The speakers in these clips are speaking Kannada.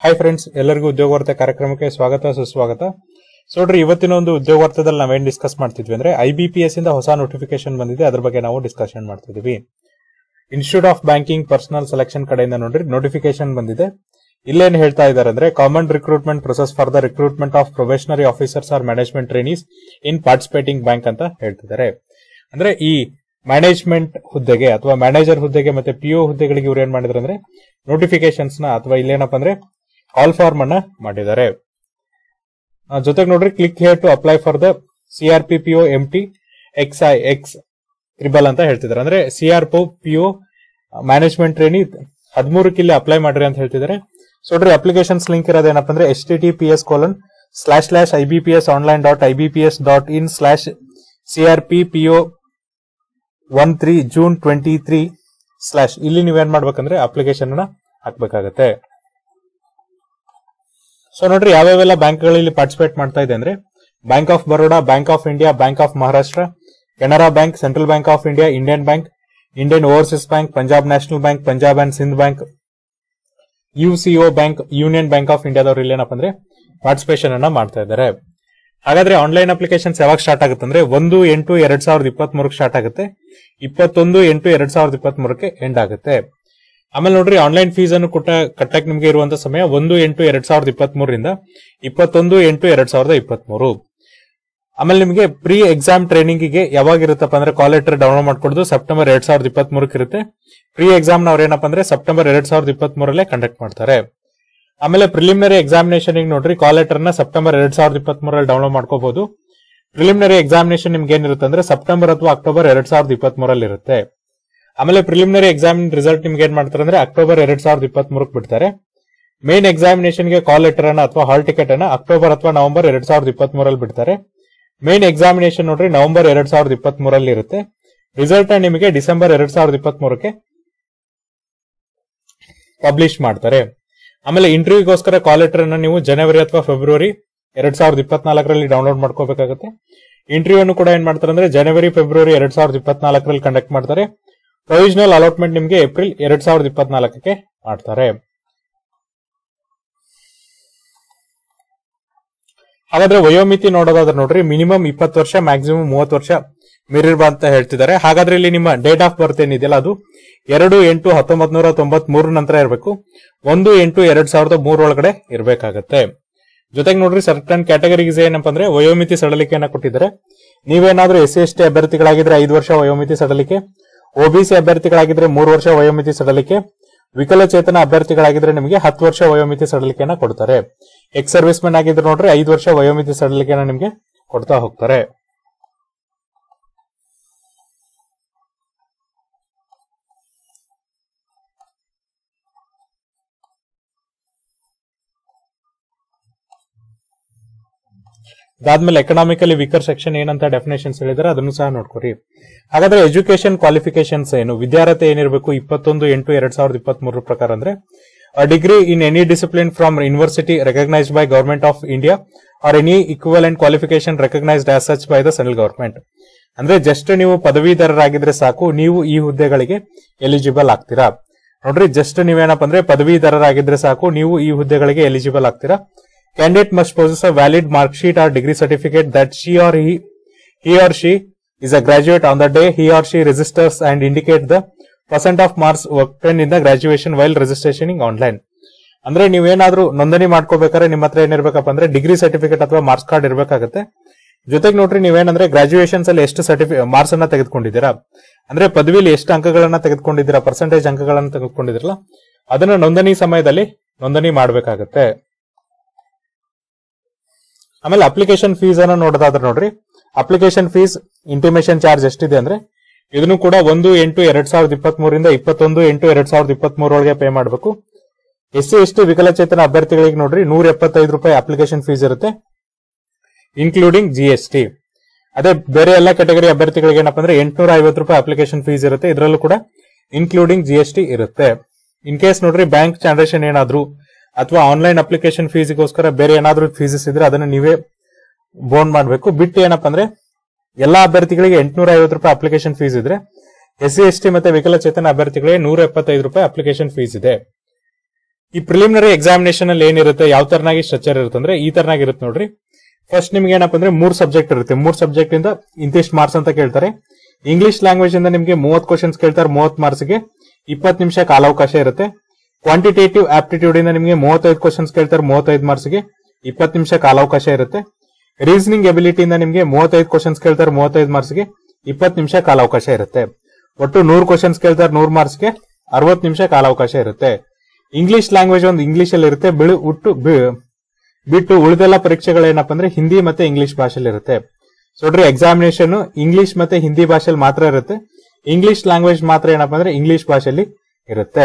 ಹಾಯ್ ಫ್ರೆಂಡ್ಸ್ ಎಲ್ಲರಿಗೂ ಉದ್ಯೋಗ ವಾರ್ತೆ ಕಾರ್ಯಕ್ರಮಕ್ಕೆ ಸ್ವಾಗತ ಸುಸ್ವಾಗತ ಸೊ ನೋಡ್ರಿ ಇವತ್ತಿನ ಒಂದು ಉದ್ಯೋಗ ವಾರ್ತೆದಲ್ಲಿ ನಾವೇನ್ ಡಿಸ್ಕಸ್ ಮಾಡ್ತಿದ್ವಿ ಅಂದ್ರೆ ಐ ಬಿ ಪಿ ಎಸ್ ಇಂದ ಹೊಸ ನೋಟಿಫಿಕೇಶನ್ ಬಂದಿದೆ ಅದ್ರ ಬಗ್ಗೆ ನಾವು ಡಿಸ್ಕಷನ್ ಮಾಡ್ತಿದೀವಿ institute of banking personnel selection ಕಡೆಯಿಂದ ನೋಡ್ರಿ ನೋಟಿಫಿಕೇಶನ್ ಬಂದಿದೆ ಇಲ್ಲೇನ್ ಹೇಳ್ತಾ ಇದ್ದಾರೆ ಅಂದ್ರೆ common recruitment process for the recruitment of probationary officers or management trainees in participating bank ಅಂತ ಹೇಳ್ತಿದ್ದಾರೆ ಅಂದ್ರೆ ಈ ಮ್ಯಾನೇಜ್ಮೆಂಟ್ ಹುದ್ದೆಗೆ ಅಥವಾ ಮ್ಯಾನೇಜರ್ ಹುದ್ದೆಗೆ ಮತ್ತೆ ಪಿಒ ಹುದ್ದೆಗಳಿಗೆ ಇವ್ರು ಏನ್ ಮಾಡಿದ್ರು ಅಂದ್ರೆ ನೋಟಿಫಿಕೇಶನ್ಸ್ ನ ಅಥವಾ ಇಲ್ಲೇನಪ್ಪ ಅಂದ್ರೆ ಕಾಲ್ ಫಾರ್ಮ್ ಅನ್ನ ಮಾಡಿದ್ದಾರೆ ಆ, ಜೊತೆಗೆ ನೋಡ್ರಿ click here to apply for the CR P PO M T X I X triple ಅಂತ ಹೇಳ್ತಿದ್ದಾರೆ ಅಂದ್ರೆ CR P PO management trainee ಹದಿಮೂರಕ್ಕೆ ಇಲ್ಲಿ ಅಪ್ಲೈ ಮಾಡ್ರಿ ಅಂತ ಹೇಳ್ತಿದ್ದಾರೆ ಸೊ ನೋಡ್ರಿ ಅಪ್ಲಿಕೇಶನ್ಸ್ ಲಿಂಕ್ ಇರೋದೇನಪ್ಪ ಅಂದ್ರೆ H T T P S colon slash slash I B P S online dot I B P S dot in slash CR P PO one three June twenty three slash ಇಲ್ಲಿ ನೀವೇನ್ ಮಾಡ್ಬೇಕಂದ್ರೆ ಅಪ್ಲಿಕೇಶನ್ ಅನ್ನ ಹಾಕ್ಬೇಕಾಗತ್ತೆ ಸೊ ನೋಡ್ರಿ ಯಾವ್ಯಾವೆಲ್ಲ ಬ್ಯಾಂಕ್ಗಳಲ್ಲಿ ಪಾರ್ಟಿಸಿಪೇಟ್ ಮಾಡ್ತಾ ಇದೆ ಅಂದ್ರೆ bank of Baroda bank of India bank of Maharashtra Canara bank central bank of India Indian bank Indian overseas bank Punjab national bank Punjab and Sindh bank UCO bank union bank of ಇಂಡಿಯಾದವ್ರು ಇಲ್ಲೇನಪ್ಪ ಅಂದ್ರೆ ಪಾರ್ಟಿಸಿಪೇಷನ್ ಅನ್ನ ಮಾಡ್ತಾ ಇದ್ದಾರೆ ಹಾಗಾದ್ರೆ ಆನ್ಲೈನ್ ಅಪ್ಲಿಕೇಶನ್ಸ್ ಯಾವಾಗ ಸ್ಟಾರ್ಟ್ ಆಗುತ್ತೆ ಅಂದ್ರೆ ಒಂದು ಎಂಟು ಎರಡ್ ಸಾವಿರದ ಇಪ್ಪತ್ತ್ ಮೂರಕ್ಕೆ ಸ್ಟಾರ್ಟ್ ಆಗುತ್ತೆ ಇಪ್ಪತ್ತೊಂದು ಎಂಟು ಎರಡ್ ಸಾವಿರದ ಇಪ್ಪತ್ತ್ ಮೂರಕ್ಕೆ ಎಂಡ್ ಆಗುತ್ತೆ ಆಮೇಲೆ ನೋಡ್ರಿ ಆನ್ಲೈನ್ ಫೀಸ್ ಅನ್ನು ಕೊಟ್ಟ ಕಟ್ಟಕ್ ನಿಮಗೆ ಇರುವಂತ ಸಮಯ ಒಂದು ಎಂಟು ಎರಡ್ ಸಾವಿರದ ಇಪ್ಪತ್ತ್ ಮೂರರಿಂದ ಇಪ್ಪತ್ತೊಂದು ಎಂಟು ಎರಡ್ ಸಾವಿರದ ಇಪ್ಪತ್ತ್ ಮೂರು ಆಮೇಲೆ ನಿಮಗೆ ಪ್ರೀ ಎಕ್ಸಾಮ್ ಟ್ರೈನಿಂಗ್ ಗೆ ಯಾವಾಗ ಇರುತ್ತಪ್ಪ ಅಂದ್ರೆ ಕಾಲ್ ಲೆಟರ್ ಡೌನ್ಲೋಡ್ ಮಾಡ್ಕೊಡೋದು ಸೆಪ್ಟೆಂಬರ್ ಎರಡ್ ಸಾವಿರದ ಇಪ್ಪತ್ತ್ ಮೂರಕ್ಕೆ ಇರುತ್ತೆ ಪ್ರೀ ಎಕ್ಸಾಮ್ ನವ್ರು ಏನಪ್ಪ ಅಂದ್ರೆ ಸೆಪ್ಟೆಂಬರ್ ಎರಡ್ ಸಾವಿರದ ಇಪ್ಪತ್ತ್ ಮೂರಲ್ಲೇ ಕಂಡಕ್ಟ್ ಮಾಡ್ತಾರೆ ಆಮೇಲೆ ಪ್ರಿಲಿಮಿನರಿ ಎಕ್ಸಾಮಿನೇಷನ್ ನೋಡ್ರಿ ಕಾಲ್ ಲೆಟರ್ ನ ಸೆಪ್ಟೆಂಬರ್ ಎರಡ್ ಸಾವಿರದ ಇಪ್ಪತ್ತ್ ಮೂರಲ್ಲಿ ಡೌನ್ಲೋಡ್ ಮಾಡ್ಕೋಬಹುದು ಪ್ರಿಲಿಮಿನರಿ ಎಕ್ಸಾಮಿನೇಷನ್ ನಿಮ್ಗೆ ಏನಿರುತ್ತೆ ಅಂದ್ರೆ ಸೆಪ್ಟೆಂಬರ್ ಅಥವಾ ಅಕ್ಟೋಬರ್ ಎರಡ್ ಸಾವಿರದ ಇಪ್ಪತ್ತ್ ಮೂರಲ್ಲಿ ಇರುತ್ತೆ ಆಮೇಲೆ ಪ್ರಿಲಿಮಿನರಿ ಎಕ್ಸಾಮ್ ರಿಸಲ್ಟ್ ನಿಮ್ಗೆ ಏನ್ ಮಾಡ್ತಾರೆ ಅಂದ್ರೆ ಅಕ್ಟೋಬರ್ ಎರಡ್ ಸಾವಿರದ ಇಪ್ಪತ್ತ್ ಮೂರಕ್ಕೆ ಬಿಡ್ತಾರೆ ಮೇನ್ ಎಕ್ಸಾಮಿನೇಷನ್ ಗೆ ಕಾಲ್ ಲೆಟರ್ ಅನ್ನ ಅಥವಾ ಹಾಲ್ ಟಿಕೆಟ್ ಅನ್ನ ಅಕ್ಟೋಬರ್ ಅಥವಾ ನವೆಂಬರ್ ಎರಡ್ ಸಾವಿರದ ಇಪ್ಪತ್ತ್ ಮೂರಲ್ಲಿ ಬಿಡ್ತಾರೆ ಮೇನ್ ಎಕ್ಸಾಮಿನೇಷನ್ ನೋಡ್ರಿ ನವೆಂಬರ್ ಎರಡ್ ಸಾವಿರದ ಇಪ್ಪತ್ತ್ ಮೂರಲ್ಲಿ ಇರುತ್ತೆ ರಿಸಲ್ಟ್ ನಿಮಗೆ ಡಿಸೆಂಬರ್ ಎರಡ್ ಸಾವಿರದ ಇಪ್ಪತ್ತ್ ಮೂರಕ್ಕೆ ಪಬ್ಲಿಷ್ ಮಾಡ್ತಾರೆ ಆಮೇಲೆ ಇಂಟರ್ವ್ಯೂಗೋಸ್ಕರ ಕಾಲ್ ಲೆಟರ್ ಅನ್ನ ನೀವು ಜನವರಿ ಅಥವಾ ಫೆಬ್ರವರಿ ಎರಡ್ ಸಾವಿರದ ಇಪ್ಪತ್ನಾಲ್ಕರಲ್ಲಿ ಡೌನ್ಲೋಡ್ ಮಾಡ್ಕೋಬೇಕಾಗುತ್ತೆ ಇಂಟರ್ವ್ಯೂ ಅನ್ನು ಕೂಡ ಏನ್ ಮಾಡ್ತಾರೆ ಅಂದ್ರೆ ಜನವರಿ ಫೆಬ್ರವರಿ ಎರಡ್ ಸಾವಿರದ ಇಪ್ಪತ್ನಾಲ್ಕರಲ್ಲಿ ಕಂಡಕ್ಟ್ ಮಾಡ್ತಾರೆ ಪ್ರೊವಿಷನಲ್ ಅಲಾಟ್ಮೆಂಟ್ ನಿಮಗೆ ಏಪ್ರಿಲ್ ಎರಡ್ ಸಾವಿರದ ಇಪ್ಪತ್ನಾಲ್ಕಕ್ಕೆ ಮಾಡ್ತಾರೆ ಹಾಗಾದ್ರೆ ವಯೋಮಿತಿ ನೋಡೋದಾದ್ರೆ ನೋಡ್ರಿ ಮಿನಿಮಮ್ ಇಪ್ಪತ್ತು ವರ್ಷ ಮ್ಯಾಕ್ಸಿಮಮ್ ಮೂವತ್ತು ವರ್ಷ ಮೀರಿರ್ಬಾ ಅಂತ ಹೇಳ್ತಿದ್ದಾರೆ ಹಾಗಾದ್ರೆ ಇಲ್ಲಿ ನಿಮ್ಮ ಡೇಟ್ ಆಫ್ ಬರ್ತ್ ಏನಿದೆಯಲ್ಲ ಅದು ಎರಡು ಎಂಟು ಹತ್ತೊಂಬತ್ ನೂರ ತೊಂಬತ್ ಮೂರ ನಂತರ ಇರಬೇಕು ಒಂದು ಎಂಟು ಎರಡ್ ಸಾವಿರದ ಮೂರ ಒಳಗಡೆ ಇರಬೇಕಾಗತ್ತೆ ಜೊತೆಗೆ ನೋಡ್ರಿ ಸರ್ಟನ್ ಕ್ಯಾಟಗರೀಸ್ ಏನಪ್ಪ ಅಂದ್ರೆ ವಯೋಮಿತಿ ಸಡಲಿಕೆಯನ್ನ ಕೊಟ್ಟಿದ್ದಾರೆ ನೀವೇನಾದ್ರೂ ಎಸ್ ಸಿ ಎಸ್ ಟಿ ಅಭ್ಯರ್ಥಿಗಳಾಗಿದ್ರೆ ಐದು ವರ್ಷ ವಯೋಮಿತಿ ಸಡಲಿಕೆ ಒಬಿಸಿ ಅಭ್ಯರ್ಥಿಗಳಾಗಿದ್ರೆ ಮೂರು ವರ್ಷ ವಯೋಮಿತಿ ಸಡಲಿಕೆ ವಿಕಲಚೇತನ ಅಭ್ಯರ್ಥಿಗಳಾಗಿದ್ರೆ ನಿಮಗೆ ಹತ್ತು ವರ್ಷ ವಯೋಮಿತಿ ಸಡಲಿಕೆಯನ್ನ ಕೊಡ್ತಾರೆ ಎಕ್ಸ್ ಸರ್ವಿಸ್ ಮೆನ್ ಆಗಿದ್ರೆ ನೋಡ್ರಿ ಐದು ವರ್ಷ ವಯೋಮಿತಿ ಸಡಲಿಕೆಯನ್ನ ನಿಮಗೆ ಕೊಡ್ತಾ ಹೋಗ್ತಾರೆ ಅದಾದ್ಮೇಲೆ ಎಕನಾಮಿಕಲಿ ವೀಕರ್ ಸೆಕ್ಷನ್ ಏನಂತ ಡೆಫಿನೇಷನ್ಸ್ ಹೇಳಿದ್ರೆ ಅದನ್ನು ಸಹ ನೋಡ್ಕೊರಿ ಹಾಗಾದ್ರೆ ಎಜುಕೇಶನ್ ಕ್ವಾಲಿಫಿಕೇಶನ್ಸ್ ಏನು ವಿದ್ಯಾರ್ಥಿ ಏನಿರಬೇಕು ಇಪ್ಪತ್ತೊಂದು ಎಂಟು ಎರಡ್ ಸಾವಿರದ ಇಪ್ಪತ್ತ್ ಮೂರರ ಪ್ರಕಾರ ಅಂದ್ರೆ degree in any discipline from university recognised by government of India or any equivalent qualification recognised as such by the central government ಅಂದ್ರೆ ಜಸ್ಟ್ ನೀವು ಪದವೀಧರರಾಗಿದ್ರೆ ಸಾಕು ನೀವು ಈ ಹುದ್ದೆಗಳಿಗೆ ಎಲಿಜಿಬಲ್ ಆಗ್ತೀರಾ ನೋಡ್ರಿ ಜಸ್ಟ್ ನೀವೇನಪ್ಪ ಅಂದ್ರೆ ಪದವೀಧರರಾಗಿದ್ರೆ ಸಾಕು ನೀವು ಈ ಹುದ್ದೆಗಳಿಗೆ ಎಲಿಜಿಬಲ್ ಆಗ್ತೀರಾ candidate must possess a valid mark sheet or degree certificate that she or he he or she is a graduate on the day he or she registers and indicate the percent of marks obtained in the graduation while registering online ಅಂದ್ರೆ ನೀವೇನಾದ್ರೂ ನೋಂದಣಿ ಮಾಡ್ಕೋಬೇಕಾದ್ರೆ ನಿಮ್ಮ ಹತ್ರ ಏನಿರ್ಬೇಕಪ್ಪ ಅಂದ್ರೆ ಡಿಗ್ರಿ ಸರ್ಟಿಫಿಕೇಟ್ ಅಥವಾ ಮಾರ್ಕ್ಸ್ ಕಾರ್ಡ್ ಇರಬೇಕಾಗುತ್ತೆ ಜೊತೆಗೆ ನೋಡ್ರಿ ನೀವೇನಂದ್ರೆ ಗ್ರಾಜುಯೇಷನ್ಸ್ ಅಲ್ಲಿ ಎಷ್ಟು ಸರ್ಟಿಫಿ ಮಾರ್ಕ್ಸ್ ಅನ್ನ ತೆಗೆದುಕೊಂಡಿದ್ದೀರಾ ಅಂದ್ರೆ ಪದವಿಲಿ ಎಷ್ಟು ಅಂಕಗಳನ್ನ ತೆಗೆದುಕೊಂಡಿದ್ದೀರಾ ಪರ್ಸೆಂಟೇಜ್ ಅಂಕಗಳನ್ನ ತೆಗೆದುಕೊಂಡಿದ್ದೀರಲ್ಲ ಅದನ್ನ ನೋಂದಣಿ ಸಮಯದಲ್ಲಿ ನೋಂದಣಿ ಮಾಡಬೇಕಾಗತ್ತೆ ಆಮೇಲೆ ಅಪ್ಲಿಕೇಶನ್ ಫೀಸ್ ಅನ್ನ ನೋಡೋದಾದ್ರೆ ನೋಡ್ರಿ ಅಪ್ಲಿಕೇಶನ್ ಫೀಸ್ ಇಂಟಿಮೇಷನ್ ಚಾರ್ಜ್ ಎಷ್ಟಿದೆ ಅಂದ್ರೆ ಇದನ್ನು ಕೂಡ ಒಂದು ಎಂಟು ಎರಡ್ ಸಾವಿರದ ಇಪ್ಪತ್ತ್ ಮೂರಿಂದ ಇಪ್ಪತ್ತೊಂದು ಎಂಟು ಎರಡ್ ಸಾವಿರದ ಇಪ್ಪತ್ತ್ ಮೂರೊಳಗೆ ಪೇ ಮಾಡಬೇಕು ಎಸ್ ಸಿ ಎಸ್ ಟಿ ವಿಕಲಚೇತನ ಅಭ್ಯರ್ಥಿಗಳಿಗೆ ನೋಡ್ರಿ ನೂರ ಎಪ್ಪತ್ತೈದು ರೂಪಾಯಿ ಅಪ್ಲಿಕೇಶನ್ ಫೀಸ್ ಇರುತ್ತೆ ಇನ್ಕ್ಲೂಡಿಂಗ್ ಜಿ ಎಸ್ ಟಿ ಅದೇ ಬೇರೆ ಎಲ್ಲ ಕ್ಯಾಟಗರಿ ಅಭ್ಯರ್ಥಿಗಳಿಗೆ ಏನಪ್ಪ ಅಂದ್ರೆ ಎಂಟುನೂರ ಐವತ್ತು ರೂಪಾಯಿ ಅಪ್ಲಿಕೇಶನ್ ಫೀಸ್ ಇರುತ್ತೆ ಇದರಲ್ಲೂ ಕೂಡ ಇನ್ಕ್ಲೂಡಿಂಗ್ ಜಿ ಎಸ್ ಟಿ ಇರುತ್ತೆ ಇನ್ ಕೇಸ್ ನೋಡ್ರಿ ಬ್ಯಾಂಕ್ ಟ್ರಾನ್ಸಾಕ್ಷನ್ ಏನಾದ್ರು ಅಥವಾ ಆನ್ಲೈನ್ ಅಪ್ಲಿಕೇಶನ್ ಫೀಸ್ಗೋಸ್ಕರ ಬೇರೆ ಏನಾದ್ರೂ ಫೀಸಸ್ ಇದ್ರೆ ಅದನ್ನ ನೀವೇ ಬೋನ್ ಮಾಡಬೇಕು ಬಿಟ್ಟು ಏನಪ್ಪ ಅಂದ್ರೆ ಎಲ್ಲಾ ಅಭ್ಯರ್ಥಿಗಳಿಗೆ ಎಂಟುನೂರ ಐವತ್ತು ರೂಪಾಯಿ ಅಪ್ಲಿಕೇಶನ್ ಫೀಸ್ ಇದ್ರೆ ಎಸ್ ಸಿ ಎಸ್ ಟಿ ಮತ್ತೆ ವಿಕಲಚೇತನ ಅಭ್ಯರ್ಥಿಗಳಿಗೆ ನೂರ ಎಪ್ಪತ್ತೈದು ರೂಪಾಯಿ ಅಪ್ಲಿಕೇಶನ್ ಫೀಸ್ ಇದೆ ಈ ಪ್ರಿಲಿಮಿನರಿ ಎಕ್ಸಾಮಿನೇಷನ್ ಅಲ್ಲಿ ಏನಿರುತ್ತೆ ಯಾವ ತರನಾಗಿ ಸ್ಟ್ರಕ್ಚರ್ ಇರುತ್ತೆ ಅಂದ್ರೆ ಈ ತರನಾಗಿ ಇರುತ್ತೆ ನೋಡ್ರಿ ಫಸ್ಟ್ ನಿಮ್ಗೆ ಏನಪ್ಪ ಅಂದ್ರೆ ಮೂರ್ ಸಬ್ಜೆಕ್ಟ್ ಇರುತ್ತೆ ಮೂರ್ ಸಬ್ಜೆಕ್ಟ್ ಇಂದ ಇಂತಿಷ್ಟು ಮಾರ್ಕ್ಸ್ ಅಂತ ಕೇಳ್ತಾರೆ ಇಂಗ್ಲಿಷ್ ಲ್ಯಾಂಗ್ವೇಜ್ ಇಂದ ನಿಮ್ಗೆ ಮೂವತ್ ಕ್ವಶನ್ಸ್ ಕೇಳ್ತಾರೆ ಮೂವತ್ ಮಾರ್ಕ್ಸ್ ಗೆ ಇಪ್ಪತ್ತು ನಿಮಿಷ ಕಾಲಾವಕಾಶ ಇರುತ್ತೆ ಕ್ವಾಂಟಿಟೇಟಿವ್ ಆಪ್ಟಿಟ್ಯೂಡ್ ಇಂದ ನಿಮ್ಗೆ ಮೂವತ್ತೈದು ಕ್ವಶನ್ಸ್ ಕೇಳ್ತಾರೆ ಮೂವತ್ತೈದು ಮಾರ್ಕ್ಸ್ ಗೆ ಇಪ್ಪತ್ತು ನಿಮಿಷ ಕಾಲಾವಕಾಶ ಇರುತ್ತೆ ರೀಸನಿಂಗ್ ಎಬಿಲಿಟಿ ಇಂದ ನಿಮ್ಗೆ ಮೂವತ್ತೈದು ಕ್ವಶನ್ಸ್ ಕೇಳ್ತಾರೆ ಮೂವತ್ತೈದು ಮಾರ್ಕ್ಸ್ ಗೆ ಇಪ್ಪತ್ತು ನಿಮಿಷ ಕಾಲಾವಕಾಶ ಇರುತ್ತೆ ಒಟ್ಟು ನೂರು ಕ್ವಶನ್ಸ್ ಕೇಳ್ತಾರೆ ನೂರು ಮಾರ್ಕ್ಸ್ ಗೆ ಅರವತ್ತು ನಿಮಿಷ ಕಾಲಾವಕಾಶ ಇರುತ್ತೆ ಇಂಗ್ಲಿಷ್ ಲ್ಯಾಂಗ್ವೇಜ್ ಒಂದು ಇಂಗ್ಲಿಷ್ ಅಲ್ಲಿ ಇರುತ್ತೆ ಬಿಳು ಉಟ್ಟು ಬಿ- ಬಿಟ್ಟು ಉಳಿದೆಲ್ಲ ಪರೀಕ್ಷೆಗಳೇನಪ್ಪ ಅಂದ್ರೆ ಹಿಂದಿ ಮತ್ತೆ ಇಂಗ್ಲಿಷ್ ಭಾಷೆಯಲ್ಲಿ ಇರುತ್ತೆ ಸೊ ನೋಡ್ರಿ ಎಕ್ಸಾಮಿನೇಷನ್ ಇಂಗ್ಲಿಷ್ ಮತ್ತೆ ಹಿಂದಿ ಭಾಷೆಯಲ್ಲಿ ಮಾತ್ರ ಇರುತ್ತೆ ಇಂಗ್ಲಿಷ್ ಲ್ಯಾಂಗ್ವೇಜ್ ಮಾತ್ರ ಏನಪ್ಪ ಅಂದ್ರೆ ಇಂಗ್ಲಿಷ್ ಭಾಷೆಯಲ್ಲಿ ಇರುತ್ತೆ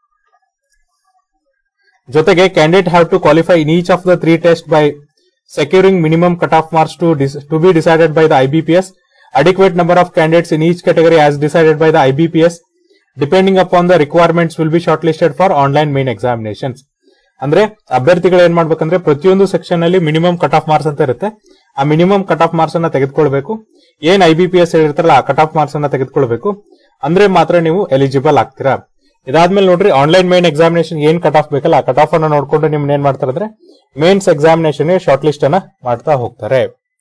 ಜೊತೆಗೆ candidate have to qualify in each of the three test by securing minimum cutoff marks to dis- to be decided by the IBPS. Adequate number of candidates in each category as decided by the IBPS. Depending upon the requirements will be shortlisted for online main examinations. ಅಂದ್ರೆ ಅಭ್ಯರ್ಥಿಗಳು ಏನ್ ಮಾಡ್ಬೇಕಂದ್ರೆ ಪ್ರತಿಯೊಂದು ಸೆಕ್ಷನ್ ಅಲ್ಲಿ ಮಿನಿಮಮ್ ಕಟ್ ಆಫ್ ಮಾರ್ಕ್ಸ್ ಅಂತ ಇರುತ್ತೆ ಆ ಮಿನಿಮಮ್ ಕಟ್ ಆಫ್ ಮಾರ್ಕ್ಸ್ ಅನ್ನ ತೆಗೆದುಕೊಳ್ಬೇಕು ಏನ್ ಐ ಬಿ ಪಿ ಎಸ್ ಹೇಳಿರ್ತಾರಲ್ಲ ಆ ಕಟ್ ಆಫ್ ಮಾರ್ಕ್ಸ್ ಅನ್ನ ತೆಗೆದುಕೊಳ್ಬೇಕು ಅಂದ್ರೆ ಮಾತ್ರ ನೀವು ಎಲಿಜಿಬಲ್ ಆಗ್ತೀರಾ ಇದಾದ್ಮೇಲೆ ನೋಡ್ರಿ ಆನ್ಲೈನ್ ಮೇನ್ ಎಕ್ಸಾಮಿನೇಷನ್ ಏನ್ ಕಟ್ ಆಫ್ ಬೇಕಲ್ಲ ಆ ಕಟ್ ಆಫ್ ಅನ್ನ ನೋಡ್ಕೊಂಡು ನಿಮ್ನ ಏನ್ ಮಾಡ್ತಾರೆ ಅಂದ್ರೆ ಮೇನ್ಸ್ ಎಕ್ಸಾಮಿನೇಷನ್ ಶಾರ್ಟ್ ಲಿಸ್ಟ್ ಅನ್ನ ಮಾಡ್ತಾ ಹೋಗ್ತಾರೆ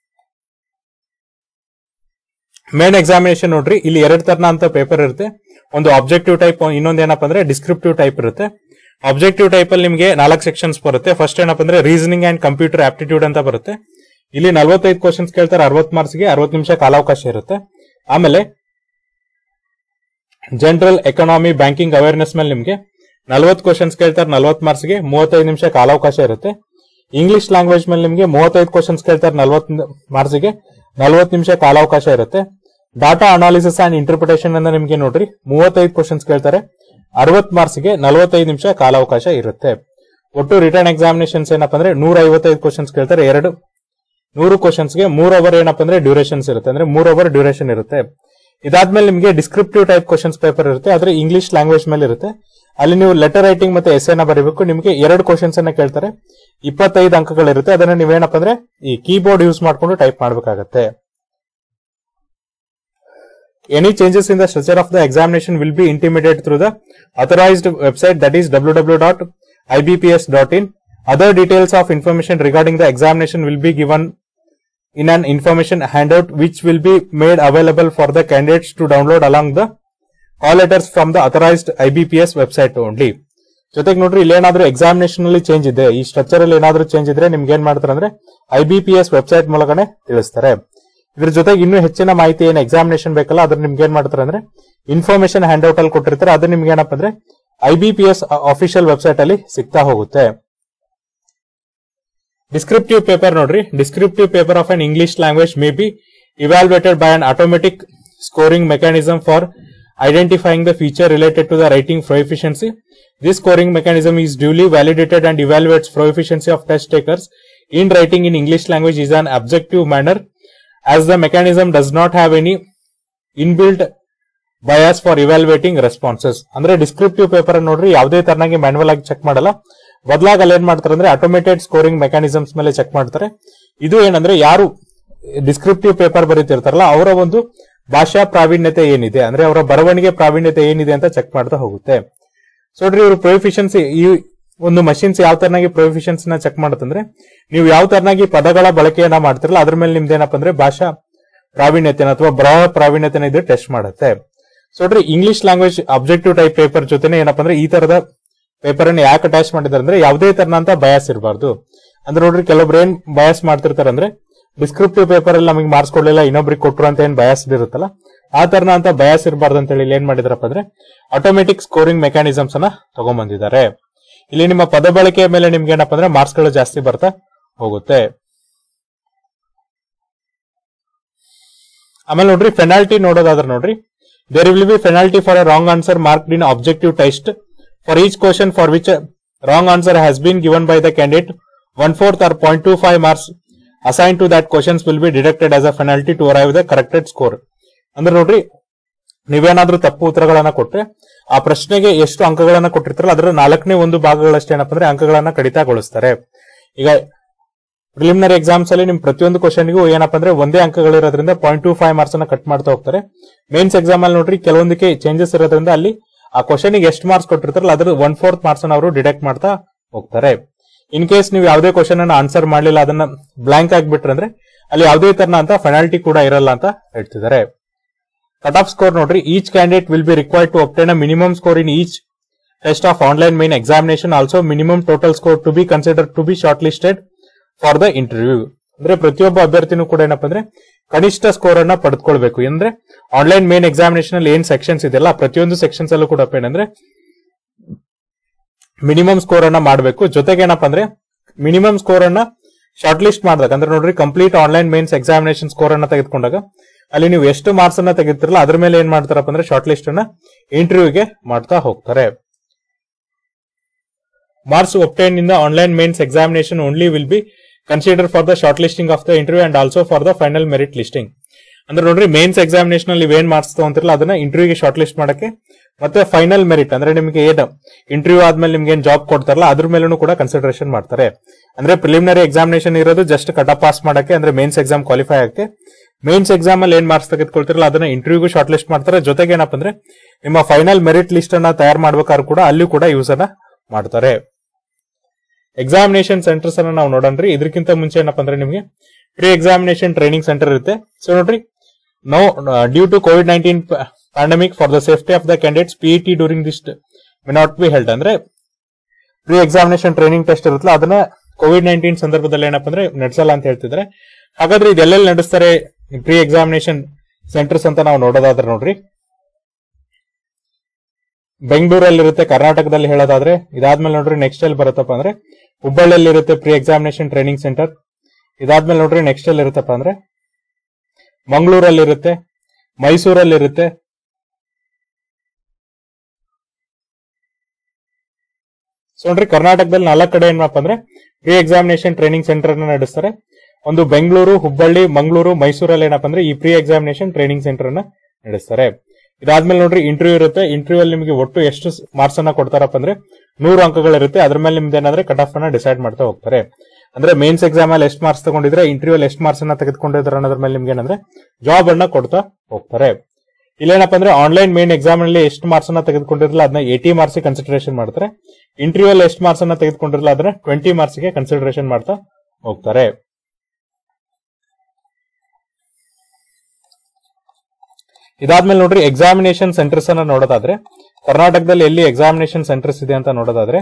ಮೇನ್ ಎಕ್ಸಾಮಿನೇಷನ್ ನೋಡ್ರಿ ಇಲ್ಲಿ ಎರಡ್ ತರನ ಅಂತ ಪೇಪರ್ ಇರುತ್ತೆ ಒಂದು ಆಬ್ಜೆಕ್ಟಿವ್ ಟೈಪ್ ಇನ್ನೊಂದು ಏನಪ್ಪ ಅಂದ್ರೆ ಡಿಸ್ಕ್ರಿಪ್ಟಿವ್ ಟೈಪ್ ಇರುತ್ತೆ ಆಬ್ಜೆಕ್ಟಿವ್ ಟೈಪ್ ಅಲ್ಲಿ ನಿಮಗೆ ನಾಲ್ಕು ಸೆಕ್ಷನ್ಸ್ ಬರುತ್ತೆ ಫಸ್ಟ್ ಏನಪ್ಪ ಅಂದ್ರೆ ರೀಸನಿಂಗ್ ಅಂಡ್ ಕಂಪ್ಯೂಟರ್ ಆಪ್ಟಿಟ್ಯೂಡ್ ಅಂತ ಬರುತ್ತೆ ಇಲ್ಲಿ ನಲವತ್ತೈದು ಕ್ವಶನ್ಸ್ ಕೇಳ್ತಾರೆ ಅರವತ್ ಮಾರ್ಕ್ಸ್ ಗೆ ಅರವತ್ತು ನಿಮಿಷ ಕಾಲಾವಕಾಶ ಇರುತ್ತೆ ಆಮೇಲೆ ಜನರಲ್ ಎಕನಾಮಿ ಬ್ಯಾಂಕಿಂಗ್ ಅವೇರ್ನೆಸ್ ಮೇಲೆ ನಿಮಗೆ ನಲವತ್ತು ಕ್ವಶನ್ಸ್ ಕೇಳ್ತಾರೆ ನಲವತ್ತು ಮಾರ್ಕ್ಸ್ ಗೆ ಮೂವತ್ತೈದು ನಿಮಿಷ ಕಾಲಾವಕಾಶ ಇರುತ್ತೆ ಇಂಗ್ಲಿಷ್ ಲ್ಯಾಂಗ್ವೇಜ್ ಮೇಲೆ ನಿಮಗೆ ಮೂವತ್ತೈದು ಕ್ವಶನ್ಸ್ ಕೇಳ್ತಾರೆ ನಲವತ್ತು ಮಾರ್ಕ್ಸ್ ಗೆ ನಲವತ್ತು ನಿಮಿಷ ಕಾಲಾವಕಾಶ ಇರುತ್ತೆ ಡಾಟಾ ಅನಾಲಿಸಿಸ್ ಅಂಡ್ ಇಂಟರ್ಪ್ರಿಟೇಷನ್ ಅಂತ ನಿಮಗೆ ನೋಡ್ರಿ ಮೂವತ್ತೈದು ಕ್ವಶನ್ಸ್ ಕೇಳ್ತಾರೆ ಅರವತ್ ಮಾರ್ಕ್ಸ್ ಗೆ ನಲವತ್ತೈದು ನಿಮಿಷ ಕಾಲಾವಕಾಶ ಇರುತ್ತೆ ಒಟ್ಟು ರಿಟರ್ನ್ ಎಕ್ಸಾಮಿನೇಷನ್ಸ್ ಏನಪ್ಪ ಅಂದ್ರೆ ನೂರ ಐವತ್ತೈದು ಕ್ವಶನ್ಸ್ ಕೇಳ್ತಾರೆ ಎರಡು ನೂರು ಕ್ವಶನ್ಸ್ ಗೆ ಮೂರ್ ಓವರ್ ಏನಪ್ಪ ಅಂದ್ರೆ ಡ್ಯೂರೇಷನ್ಸ್ ಇರುತ್ತೆ ಅಂದ್ರೆ ಮೂರ್ ಓವರ್ ಡ್ಯೂರೇಷನ್ ಇರುತ್ತೆ ಇದಾದ್ಮೇಲೆ ನಿಮಗೆ ಡಿಸ್ಕ್ರಿಪ್ಟಿವ್ ಟೈಪ್ ಕ್ವಶನ್ಸ್ ಪೇಪರ್ ಇರುತ್ತೆ ಆದ್ರೆ ಇಂಗ್ಲಿಷ್ ಲ್ಯಾಂಗ್ವೇಜ್ ಮೇಲೆ ಇರುತ್ತೆ ಅಲ್ಲಿ ನೀವು ಲೆಟರ್ ರೈಟಿಂಗ್ ಮತ್ತೆ ಎಸ್ ನ ಬರೀಬೇಕು ನಿಮಗೆ ಎರಡು ಕ್ವಶನ್ಸ್ ಅನ್ನ ಕೇಳ್ತಾರೆ ಇಪ್ಪತ್ತೈದು ಅಂಕಗಳಿರುತ್ತೆ ಅದನ್ನ ನೀವೇನಪ್ಪ ಅಂದ್ರೆ ಈ ಕೀಬೋರ್ಡ್ ಯೂಸ್ ಮಾಡ್ಕೊಂಡು ಟೈಪ್ ಮಾಡಬೇಕಾಗತ್ತೆ any changes in the structure of the examination will be intimated through the authorised website that is W W dot IBPS dot in other details of information regarding the examination will be given in an information handout which will be made available for the candidates to download along the call letters from the authorized IBPS website only. ಜೊತೆಗೆ ನೋಡ್ರಿ ಇಲ್ಲಿ ಏನಾದ್ರೂ ಎಕ್ಸಾಮಿನೇಷನ್ ಅಲ್ಲಿ ಚೇಂಜ್ ಇದೆ ಈ ಸ್ಟ್ರಕ್ಚರ್ ಅಲ್ಲಿ ಏನಾದ್ರೂ ಚೇಂಜ್ ಇದ್ರೆ ನಿಮ್ಗೆ ಏನ್ ಮಾಡ್ತಾರೆ ಅಂದ್ರೆ I B P S website ಮೂಲಕನೇ ತಿಳಿಸ್ತಾರೆ ಇದ್ರ ಜೊತೆಗೆ ಇನ್ನೂ ಹೆಚ್ಚಿನ ಮಾಹಿತಿ ಏನು ಎಕ್ಸಾಮಿನೇಷನ್ ಬೇಕಲ್ಲ ಅದ್ರ ನಿಮ್ಗೆ ಏನ್ ಮಾಡ್ತಾರೆ ಅಂದ್ರೆ ಇನ್ಫಾರ್ಮೇಶನ್ ಹ್ಯಾಂಡ್ ಔಟ್ ಅಲ್ಲಿ ಕೊಟ್ಟಿರ್ತಾರೆ ಅದು ನಿಮ್ಗೆ ಏನಪ್ಪ ಅಂದ್ರೆ I B P S official website ಅಲ್ಲಿ ಸಿಗ್ತಾ ಹೋಗುತ್ತೆ ಡಿಸ್ಕ್ರಿಪ್ಟಿವ್ ಪೇಪರ್ ನೋಡ್ರಿ descriptive paper of an English language may be evaluated by an automatic scoring mechanism for identifying the feature related to the writing proficiency. This scoring mechanism is duly validated and evaluates proficiency of test takers in writing in English language is an objective manner as the mechanism does not have any inbuilt bias for evaluating responses ಅಂದ್ರೆ ಡಿಸ್ಕ್ರಿಪ್ಟಿವ್ ಪೇಪರ್ ನೋಡ್ರಿ ಯಾವುದೇ ತರನಾಗಿ ಮ್ಯಾನ್ಯಲ್ ಆಗಿ ಚೆಕ್ ಮಾಡಲ್ಲ ಬದಲಾಗಿ ಅಲ್ಲಿ ಏನ್ ಮಾಡ್ತಾರೆ ಅಂದ್ರೆ ಆಟೋಮೇಟೆಡ್ ಸ್ಕೋರಿಂಗ್ ಮೆಕ್ಯಾನಿಸಮ್ಸ್ ಮೇಲೆ ಚೆಕ್ ಮಾಡ್ತಾರೆ ಇದು ಏನಂದ್ರೆ ಯಾರು ಡಿಸ್ಕ್ರಿಪ್ಟಿವ್ ಪೇಪರ್ ಬರೀತಿರ್ತಾರಲ್ಲ ಅವರ ಒಂದು ಭಾಷಾ ಪ್ರಾವೀಣ್ಯತೆ ಏನಿದೆ ಅಂದ್ರೆ ಅವರ ಬರವಣಿಗೆ ಪ್ರಾವೀಣ್ಯತೆ ಏನಿದೆ ಅಂತ ಚೆಕ್ ಮಾಡ್ತಾ ಹೋಗುತ್ತೆ ಸೊ ನೋಡ್ರಿ ಇವರು ಪ್ರೊಫಿಷಿಯನ್ಸಿ ಈ ಒಂದು ಮಷಿನ್ಸ್ ಯಾವ ತರನಾಗಿ ಪ್ರೊಫಿಷಿಯನ್ಸಿ ನ ಚೆಕ್ ಮಾಡುತ್ತಂದ್ರೆ ನೀವು ಯಾವ ತರನಾಗಿ ಪದಗಳ ಬಳಕೆಯನ್ನ ಮಾಡ್ತಿರಲ್ಲ ಅದ್ರ ಮೇಲೆ ನಿಮ್ದು ಏನಪ್ಪ ಅಂದ್ರೆ ಭಾಷಾ ಪ್ರಾವೀಣ್ಯತೆನ ಅಥವಾ ಬರಹ ಪ್ರಾವೀಣ್ಯತೆನ ಇದು ಟೆಸ್ಟ್ ಮಾಡುತ್ತೆ ಸೊ ನೋಡ್ರಿ English language objective type paper ಜೊತೆನೆ ಏನಪ್ಪ ಅಂದ್ರೆ ಈ ತರದ ಪೇಪರ್ ಅನ್ನು ಯಾಕೆ ಅಟ್ಯಾಚ್ ಮಾಡಿದಾರೆ ಅಂದ್ರೆ ಯಾವುದೇ ತರನಂತ ಬಯಾಸ್ ಇರಬಾರ್ದು ಅಂದ್ರೆ ನೋಡ್ರಿ ಕೆಲವೊಬ್ರು ಏನ್ ಬಯಾಸ್ ಮಾಡ್ತಿರ್ತಾರೆ ಅಂದ್ರೆ ಡಿಸ್ಕ್ರಿಪ್ಟಿವ್ ಪೇಪರ್ ಅಲ್ಲಿ ನಮಗೆ ಮಾರ್ಕ್ಸ್ ಕೊಡ್ಲಿಲ್ಲ ಇನ್ನೊಬ್ರಿಗೆ ಕೊಟ್ರು ಅಂತ ಏನ್ ಬಯಾಸ್ ಇರುತ್ತಲ್ಲ ಆ ತರನ ಅಂತ ಬಯಾಸ್ ಇರಬಾರ್ದು ಅಂತ ಹೇಳಿ ಇಲ್ಲಿ ಏನ್ ಮಾಡಿದಾರಪ್ಪ ಅಂದ್ರೆ ಆಟೋಮೆಟಿಕ್ ಸ್ಕೋರಿಂಗ್ ಮೆಕ್ಯಾನಿಸಮ್ಸ್ ಅನ್ನ ತಗೊಂಡ್ಬಂದಿದ್ದಾರೆ ಇಲ್ಲಿ ನಿಮ್ಮ ಪದ ಬಳಕೆಯ ಮೇಲೆ ನಿಮ್ಗೆ ಏನಪ್ಪ ಅಂದ್ರೆ ಮಾರ್ಕ್ಸ್ ಗಳು ಜಾಸ್ತಿ ಬರ್ತಾ ಹೋಗುತ್ತೆ ಆಮೇಲೆ ನೋಡ್ರಿ ಪೆನಾಲ್ಟಿ ನೋಡೋದಾದ್ರೆ ನೋಡ್ರಿ there will be penalty for a wrong answer mark in objective test for each question for which wrong answer has been given by the candidate one fourth or point two five marks assign to that questions will be deducted as a penalty to arrive the corrected score ಅಂದ್ರೆ ನೋಡ್ರಿ ನೀವೇನಾದ್ರೂ ತಪ್ಪು ಉತ್ತರಗಳನ್ನ ಕೊಟ್ರೆ ಆ ಪ್ರಶ್ನೆಗೆ ಎಷ್ಟು ಅಂಕಗಳನ್ನ ಕೊಟ್ಟಿರ್ತಾರಲ್ಲ ಅದರ ನಾಲ್ಕನೇ ಒಂದು ಭಾಗಗಳಷ್ಟೇ ಏನಪ್ಪ ಅಂದ್ರೆ ಅಂಕಗಳನ್ನ ಕಡಿತಗೊಳಿಸ್ತಾರೆ ಈಗ ಪ್ರಿಲಿಮಿನರಿ ಎಕ್ಸಾಮ್ಸ್ ಅಲ್ಲಿ ನಿಮ್ ಪ್ರತಿಯೊಂದು ಕ್ವಶನ್ಗೂ ಏನಪ್ಪ ಅಂದ್ರೆ ಒಂದೇ ಅಂಕಗಳಿರೋದ್ರಿಂದ ಪಾಯಿಂಟ್ ಟೂ ಫೈವ್ ಮಾರ್ಕ್ಸ್ ಅನ್ನ ಕಟ್ ಮಾಡ್ತಾ ಹೋಗ್ತಾರೆ ಮೇನ್ಸ್ ಎಕ್ಸಾಮ್ ಅಲ್ಲಿ ನೋಡ್ರಿ ಕೆಲವೊಂದಕ್ಕೆ ಚೇಂಜಸ್ ಇರೋದ್ರಿಂದ ಅಲ್ಲಿ ಆ ಕ್ವಶನ್ ಎಷ್ಟು ಮಾರ್ಕ್ಸ್ ಕೊಟ್ಟಿರ್ತಾರಲ್ಲ ಅದ್ರ ಒನ್ ಫೋರ್ತ್ ಮಾರ್ಕ್ಸ್ ಅನ್ನ ಅವರು ಡಿಡಕ್ಟ್ ಮಾಡ್ತಾ ಹೋಗ್ತಾರೆ ಇನ್ ಕೇಸ್ ನೀವು ಯಾವುದೇ ಕ್ವಶನ್ ಅನ್ನ ಆನ್ಸರ್ ಮಾಡಲಿಲ್ಲ ಅದನ್ನ ಬ್ಲಾಂಕ್ ಆಗಿಬಿಟ್ರೆ ಅಂದ್ರೆ ಅಲ್ಲಿ ಯಾವುದೇ ತರನ ಅಂತ ಪೆನಾಲ್ಟಿ ಕೂಡ ಇರಲ್ಲ ಅಂತ ಹೇಳ್ತಿದ್ದಾರೆ ಕಟ್ ಆಫ್ ಸ್ಕೋರ್ ನೋಡ್ರಿ each candidate will be required to obtain a minimum score in each test of online main examination also minimum total score to be considered to be shortlisted for the interview ಅಂದ್ರೆ ಪ್ರತಿಯೊಬ್ಬ ಅಭ್ಯರ್ಥಿನೂ ಕೂಡ ಏನಪ್ಪಾ ಅಂದ್ರೆ ಕನಿಷ್ಠ ಸ್ಕೋರ್ ಅನ್ನ ಪಡೆದುಕೊಳ್ಬೇಕು ಅಂದ್ರೆ ಆನ್ಲೈನ್ ಮೇನ್ ಎಕ್ಸಾಮಿನೇಷನ್ ಅಲ್ಲಿ ಏನ್ ಸೆಕ್ಷನ್ಸ್ ಇದೆಯಲ್ಲ ಪ್ರತಿಯೊಂದು ಸೆಕ್ಷನ್ಸ್ ಅಲ್ಲೂ ಕೂಡ ಏನಂದ್ರೆ ಮಿನಿಮಮ್ ಸ್ಕೋರ್ ಅನ್ನ ಮಾಡಬೇಕು ಜೊತೆಗೆ ಏನಪ್ಪಾ ಅಂದ್ರೆ ಮಿನಿಮಮ್ ಸ್ಕೋರ್ ಅನ್ನ ಶಾರ್ಟ್ ಲಿಸ್ಟ್ ಮಾಡಿದಾಗ ಅಂದ್ರೆ ನೋಡ್ರಿ complete online mains examination score ಅನ್ನ ತೆಗೆದುಕೊಂಡಾಗ ಅಲ್ಲಿ ನೀವು ಎಷ್ಟು ಮಾರ್ಕ್ಸ್ ಅನ್ನ ತೆಗಿತಿರಲ್ಲ ಅದ್ರ ಮೇಲೆ ಏನ್ ಮಾಡ್ತಾರಪ್ಪ ಅಂದ್ರೆ ಶಾರ್ಟ್ ಲಿಸ್ಟ್ ಅನ್ನ ಇಂಟರ್ವ್ಯೂಗೆ ಮಾಡ್ತಾ ಹೋಗ್ತಾರೆ marks obtain in the online mains examination only will be consider for the short listing of the interview and also for the final merit listing ಅಂದ್ರೆ ನೋಡ್ರಿ ಮೇನ್ಸ್ ಎಕ್ಸಾಮಿನೇಷನ್ ಅಲ್ಲಿ ಏನ್ ಮಾರ್ಕ್ಸ್ ತಗೊಂತಿರಲ್ಲ ಅದನ್ನ ಇಂಟರ್ವ್ಯೂಗೆ ಶಾರ್ಟ್ ಲಿಸ್ಟ್ ಮಾಡಕ್ಕೆ ಮತ್ತೆ ಫೈನಲ್ ಮೆರಿಟ್ ಅಂದ್ರೆ ನಿಮಗೆ ಏನು ಇಂಟರ್ವ್ಯೂ ಆದ್ಮೇಲೆ ನಿಮ್ಗೆ ಏನ್ ಜಾಬ್ ಕೊಡ್ತಾರಲ್ಲ ಅದ್ರ ಮೇಲೂ ಕೂಡ ಕನ್ಸಿಡರೇಷನ್ ಮಾಡ್ತಾರೆ ಅಂದ್ರೆ ಪ್ರಿಲಿಮಿನರಿ ಎಕ್ಸಾಮಿನೇಷನ್ ಇರೋದು ಜಸ್ಟ್ ಕಟ್ ಆಫ್ ಪಾಸ್ ಮಾಡಕ್ಕೆ ಅಂದ್ರೆ ಮೇನ್ಸ್ ಎಕ್ಸಾಮ್ ಕ್ವಾಲಿಫೈ ಆಗಕ್ಕೆ ಮೇನ್ಸ್ ಎಕ್ಸಾಮ್ ಅಲ್ಲಿ ಏನ್ ಮಾರ್ಕ್ಸ್ ತೆಗೆದುಕೊಳ್ತಿರಲ್ಲ ಅದನ್ನ ಇಂಟರ್ವ್ಯೂಗೂ ಶಾರ್ಟ್ ಲಿಸ್ಟ್ ಮಾಡ್ತಾರೆ ಜೊತೆಗೆ ಏನಪ್ಪ ಅಂದ್ರೆ ನಿಮ್ಮ ಫೈನಲ್ ಮೆರಿಟ್ ಲಿಸ್ಟ್ ಅನ್ನ ತಯಾರು ಮಾಡ್ಬೇಕಾದ್ರೂ ಕೂಡ ಅಲ್ಲಿ ಕೂಡ ಯೂಸ್ ಅನ್ನ ಮಾಡ್ತಾರೆ ಎಕ್ಸಾಮಿನೇಷನ್ ಸೆಂಟರ್ಸ್ ಅನ್ನ ನಾವು ನೋಡೋಣ್ರಿ ಇದಕ್ಕಿಂತ ಮುಂಚೆ ಏನಪ್ಪ ಅಂದ್ರೆ ನಿಮಗೆ ಪ್ರೀ ಎಕ್ಸಾಮಿನೇಷನ್ ಟ್ರೈನಿಂಗ್ ಸೆಂಟರ್ ಇರುತ್ತೆ ಸೊ ನೋಡ್ರಿ no due to COVID nineteen pandemic for the safety of the candidates PET during this may not be held ಅಂದ್ರೆ ಪ್ರೀ ಎಕ್ಸಾಮಿನೇಷನ್ ಟ್ರೈನಿಂಗ್ ಟೆಸ್ಟ್ ಇರುತ್ತಲ್ಲ ಅದನ್ನ ಕೋವಿಡ್ ನೈನ್ಟೀನ್ ಸಂದರ್ಭದಲ್ಲಿ ಏನಪ್ಪ ಅಂದ್ರೆ ನಡೆಸಲ್ಲ ಅಂತ ಹೇಳ್ತಿದ್ರೆ ಹಾಗಾದ್ರೆ ಇದೆಲ್ಲೆಲ್ಲಿ ನಡೆಸ್ತಾರೆ ಪ್ರೀ ಎಕ್ಸಾಮಿನೇಷನ್ ಸೆಂಟರ್ಸ್ ಅಂತ ನಾವು ನೋಡೋದಾದ್ರೆ ನೋಡ್ರಿ ಬೆಂಗಳೂರಲ್ಲಿ ಇರುತ್ತೆ ಕರ್ನಾಟಕದಲ್ಲಿ ಹೇಳೋದಾದ್ರೆ ಇದಾದ್ಮೇಲೆ ನೋಡ್ರಿ ನೆಕ್ಸ್ಟ್ ಎಲ್ಲಿ ಬರುತ್ತಪ್ಪ ಅಂದ್ರೆ ಹುಬ್ಬಳ್ಳಿಯಲ್ಲಿ ಇರುತ್ತೆ ಪ್ರೀ ಎಕ್ಸಾಮಿನೇಷನ್ ಟ್ರೈನಿಂಗ್ ಸೆಂಟರ್ ಇದಾದ್ಮೇಲೆ ನೋಡ್ರಿ ನೆಕ್ಸ್ಟ್ ಎಲ್ಲಿ ಇರುತ್ತಪ್ಪ ಅಂದ್ರೆ ಮಂಗಳೂರಲ್ಲಿ ಇರುತ್ತೆ ಮೈಸೂರಲ್ಲಿ ಇರುತ್ತೆ ಸೊ ನೋಡ್ರಿ ಕರ್ನಾಟಕದಲ್ಲಿ ನಾಲ್ಕು ಕಡೆ ಏನಪ್ಪ ಅಂದ್ರೆ ಪ್ರೀ ಎಕ್ಸಾಮಿನೇಷನ್ ಟ್ರೈನಿಂಗ್ ಸೆಂಟರ್ ಅನ್ನ ನಡೆಸ್ತಾರೆ ಒಂದು ಬೆಂಗಳೂರು ಹುಬ್ಬಳ್ಳಿ ಮಂಗಳೂರು ಮೈಸೂರಲ್ಲಿ ಏನಪ್ಪ ಅಂದ್ರೆ ಈ ಪ್ರೀ ಎಕ್ಸಾಮಿನೇಷನ್ ಟ್ರೈನಿಂಗ್ ಸೆಂಟರ್ ಅನ್ನ ನಡೆಸ್ತಾರೆ ಇದಾದ್ಮೇಲೆ ನೋಡ್ರಿ ಇಂಟರ್ವ್ಯೂ ಇರುತ್ತೆ ಇಂಟರ್ವ್ಯೂ ಅಲ್ಲಿ ನಿಮಗೆ ಒಟ್ಟು ಎಷ್ಟು ಮಾರ್ಕ್ಸ್ ಅನ್ನ ಕೊಡ್ತಾರಪ್ಪ ಅಂದ್ರೆ ನೂರು ಅಂಕಗಳಿರುತ್ತೆ ಅದ್ರ ಮೇಲೆ ನಿಮ್ದು ಏನಾದ್ರೆ ಕಟ್ ಆಫ್ ಅನ್ನ ಡಿಸೈಡ್ ಮಾಡ್ತಾ ಹೋಗ್ತಾರೆ ಅಂದ್ರೆ ಮೇನ್ಸ್ ಎಕ್ಸಾಮ್ ಅಲ್ಲಿ ಎಷ್ಟು ಮಾರ್ಕ್ಸ್ ತಗೊಂಡಿದ್ರೆ ಇಂಟರ್ವ್ಯೂ ಅಲ್ಲಿ ಎಷ್ಟು ಮಾರ್ಕ್ಸ್ ಅನ್ನ ತೆಗೆದುಕೊಂಡಿದ್ರೆ ಅನ್ನೋದ್ರ ಮೇಲೆ ನಿಮ್ಗೆ ಏನಂದ್ರೆ ಜಾಬ್ ಅನ್ನ ಕೊಡ್ತಾ ಹೋಗ್ತಾರೆ ಇಲ್ಲೇನಪ್ಪ ಅಂದ್ರೆ ಆನ್ಲೈನ್ ಮೇನ್ ಎಕ್ಸಾಮ್ ಅಲ್ಲಿ ಎಷ್ಟು ಮಾರ್ಕ್ಸ್ ಅನ್ನ ತೆಗೆದುಕೊಂಡಿರಲ್ಲ ಅದನ್ನ ಏಟಿ ಮಾರ್ಕ್ಸ್ ಕನ್ಸಿಡರೇಷನ್ ಮಾಡ್ತಾರೆ ಇಂಟರ್ವ್ಯೂ ಅಲ್ಲಿ ಎಷ್ಟು ಮಾರ್ಕ್ಸ್ ಅನ್ನ ತೆಗೆದುಕೊಂಡಿರಲ್ಲ ಅದನ್ನ ಟ್ವೆಂಟಿ ಮಾರ್ಕ್ಸ್ ಗೆ ಕನ್ಸಿಡರೇಷನ್ ಮಾಡ್ತಾ ಹೋಗ್ತಾರೆ ಇದಾದ್ಮೇಲೆ ನೋಡ್ರಿ ಎಕ್ಸಾಮಿನೇಷನ್ ಸೆಂಟರ್ಸ್ ಅನ್ನ ನೋಡೋದಾದ್ರೆ ಕರ್ನಾಟಕದಲ್ಲಿ ಎಲ್ಲಿ ಎಕ್ಸಾಮಿನೇಷನ್ ಸೆಂಟರ್ಸ್ ಇದೆ ಅಂತ ನೋಡೋದಾದ್ರೆ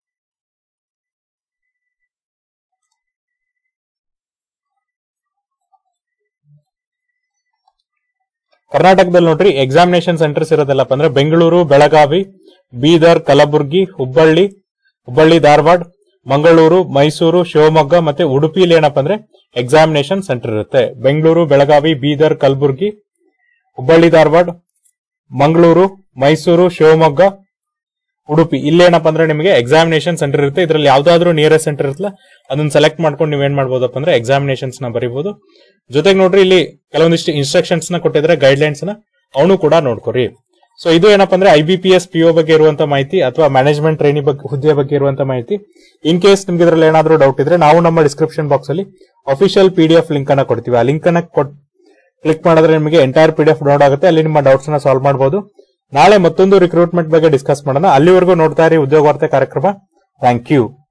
ಕರ್ನಾಟಕದಲ್ಲಿ ನೋಡ್ರಿ ಎಕ್ಸಾಮಿನೇಷನ್ ಸೆಂಟರ್ಸ್ ಇರೋದಲ್ಲಪ್ಪ ಅಂದ್ರೆ ಬೆಂಗಳೂರು ಬೆಳಗಾವಿ ಬೀದರ್ ಕಲಬುರ್ಗಿ ಹುಬ್ಬಳ್ಳಿ ಹುಬ್ಬಳ್ಳಿ ಧಾರವಾಡ ಮಂಗಳೂರು ಮೈಸೂರು ಶಿವಮೊಗ್ಗ ಮತ್ತೆ ಉಡುಪಿಲಿ ಏನಪ್ಪ ಅಂದ್ರೆ ಎಕ್ಸಾಮಿನೇಷನ್ ಸೆಂಟರ್ ಇರುತ್ತೆ ಬೆಂಗಳೂರು ಬೆಳಗಾವಿ ಬೀದರ್ ಕಲಬುರ್ಗಿ ಹುಬ್ಬಳ್ಳಿ ಧಾರವಾಡ ಮಂಗಳೂರು ಮೈಸೂರು ಶಿವಮೊಗ್ಗ ಉಡುಪಿ ಇಲ್ಲೇನಪ್ಪ ಅಂದ್ರೆ ನಿಮಗೆ ಎಕ್ಸಾಮಿನೇಷನ್ ಸೆಂಟರ್ ಇರುತ್ತೆ ಇದರಲ್ಲಿ ಯಾವ್ದಾದ್ರು ನಿಯರೆಸ್ಟ್ ಸೆಂಟರ್ ಇರುತ್ತಲ್ಲ ಅದನ್ನ ಸೆಲೆಕ್ಟ್ ಮಾಡ್ಕೊಂಡು ನೀವೇನ್ ಮಾಡ್ಬೋದಪ್ಪ ಅಂದ್ರೆ ಎಕ್ಸಾಮಿನೇಷನ್ಸ್ ನ ಬರೀಬಹುದು ಜೊತೆಗೆ ನೋಡ್ರಿ ಇಲ್ಲಿ ಕೆಲವೊಂದಿಷ್ಟು ಇನ್ಸ್ಟ್ರಕ್ಷನ್ಸ್ ನ ಕೊಟ್ಟಿದ್ರೆ ಗೈಡ್ ಲೈನ್ಸ್ ನ ಅವನು ಕೂಡ ನೋಡ್ಕೊರಿ ಸೊ ಇದು ಏನಪ್ಪ ಅಂದ್ರೆ I B P S PO ಬಗ್ಗೆ ಇರುವಂತ ಮಾಹಿತಿ ಅಥವಾ ಮ್ಯಾನೇಜ್ಮೆಂಟ್ ಟ್ರೈನಿ ಬಗ್ಗೆ ಹುದ್ದೆ ಬಗ್ಗೆ ಇರುವಂತ ಮಾಹಿತಿ ಇನ್ ಕೇಸ್ ನಿಮ್ಗೆ ಇದರಲ್ಲಿ ಏನಾದ್ರೂ ಡೌಟ್ ಇದ್ರೆ ನಾವು ನಮ್ಮ ಡಿಸ್ಕ್ರಿಪ್ಷನ್ ಬಾಕ್ಸ್ ಅಲ್ಲಿ official P D F link ಅನ್ನ ಕೊಡ್ತೀವಿ ಆ ಲಿಂಕ್ ಅನ್ನ ಕ್ಲಿಕ್ ಮಾಡಿದ್ರೆ ನಿಮಗೆ entire P D F download ಆಗುತ್ತೆ ಅಲ್ಲಿ ನಿಮ್ಮ ಡೌಟ್ಸ್ ನ ಸಾಲ್ವ್ ಮಾಡಬಹುದು ನಾಳೆ ಮತ್ತೊಂದು ರಿಕ್ರೂಟ್ಮೆಂಟ್ ಬಗ್ಗೆ ಡಿಸ್ಕಸ್ ಮಾಡೋಣ ಅಲ್ಲಿವರೆಗೂ ನೋಡ್ತಾ ಇರಿ ಉದ್ಯೋಗ ವಾರ್ತೆ ಕಾರ್ಯಕ್ರಮ ಥ್ಯಾಂಕ್ ಯು